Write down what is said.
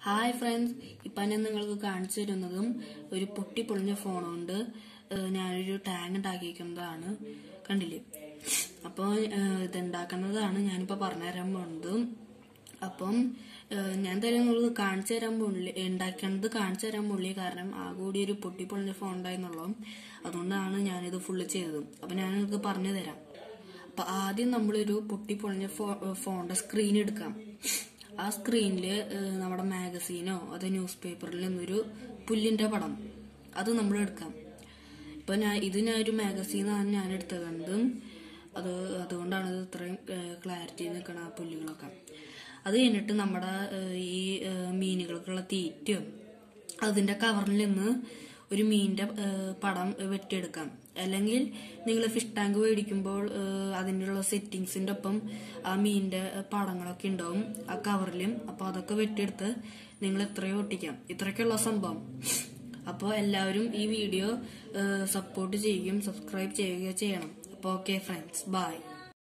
hi friends ഇപ്പം ഞാൻ നിങ്ങൾക്ക് കാണിച്ചു തരുന്നതും ഒരു പൊട്ടിപ്പൊളിഞ്ഞ ഫോൺ കൊണ്ട് ഏഹ്, ഞാനൊരു ടാങ്ക് ഉണ്ടാക്കിയിരിക്കുന്നതാണ് കണ്ടില്ലേ അപ്പോൾ ഇതുണ്ടാക്കുന്നതാണ് ഞാനിപ്പോൾ പറഞ്ഞുതരാൻ പോകുന്നത് അപ്പം ഏഹ്, ഞാൻ തരാൻ നിങ്ങൾക്ക് കാണിച്ചു തരാൻ പോകുന്നില്ല ഉണ്ടാക്കുന്നത് കാണിച്ചു തരാൻ പോകുന്നില്ല കാരണം ആ കൂടി ഒരു പൊട്ടിപ്പൊളിഞ്ഞ ഫോൺ ഉണ്ടായിരുന്നുള്ളൂ അതുകൊണ്ടാണ് ഞാനിത് ഫുള്ള് ചെയ്തത് അപ്പം ഞാൻ നിങ്ങൾക്ക് പറഞ്ഞു തരാം അപ്പൊ ആദ്യം നമ്മളൊരു പൊട്ടിപ്പൊളിഞ്ഞ ഫോ ഫോണിന്റെ സ്ക്രീൻ എടുക്കാം ആ സ്ക്രീനിൽ നമ്മുടെ മാഗസീനോ അതോ ന്യൂസ് പേപ്പറിൽ നിന്നൊരു പുല്ലിന്റെ പടം അത് നമ്മൾ എടുക്കാം ഇപ്പൊ ഞാൻ ഇത് ഞാൻ ഒരു മാഗസീനാണ് ഞാൻ എടുത്തത് അത് അതുകൊണ്ടാണ് ഇത് ഇത്രയും ക്ലാരിറ്റി നിൽക്കണ ആ പുല്ലുകളൊക്കെ അത് കഴിഞ്ഞിട്ട് നമ്മുടെ ഏഹ്, ഈ ഏഹ്, മീനുകൾക്കുള്ള തീറ്റയും അതിന്റെ കവറിൽ നിന്ന് ഒരു മീനിന്റെ ഏഹ്, പടം വെട്ടിയെടുക്കാം അല്ലെങ്കിൽ നിങ്ങൾ ഫിഷ് ടാങ്ക് മേടിക്കുമ്പോൾ ഏഹ്, അതിനുള്ള സെറ്റിങ്സിന്റെ ഒപ്പം ആ മീനിന്റെ പടങ്ങളൊക്കെ ഉണ്ടാവും ആ കവറിലും അപ്പൊ അതൊക്കെ വെട്ടിയെടുത്ത് നിങ്ങൾ എത്രയോ ഒട്ടിക്കാം ഇത്രയൊക്കെയുള്ള സംഭവം അപ്പോൾ എല്ലാവരും ഈ വീഡിയോ സപ്പോർട്ട് ചെയ്യുകയും സബ്സ്ക്രൈബ് ചെയ്യുകയും ചെയ്യണം അപ്പോൾ ഓക്കെ ഫ്രണ്ട്സ് ബൈ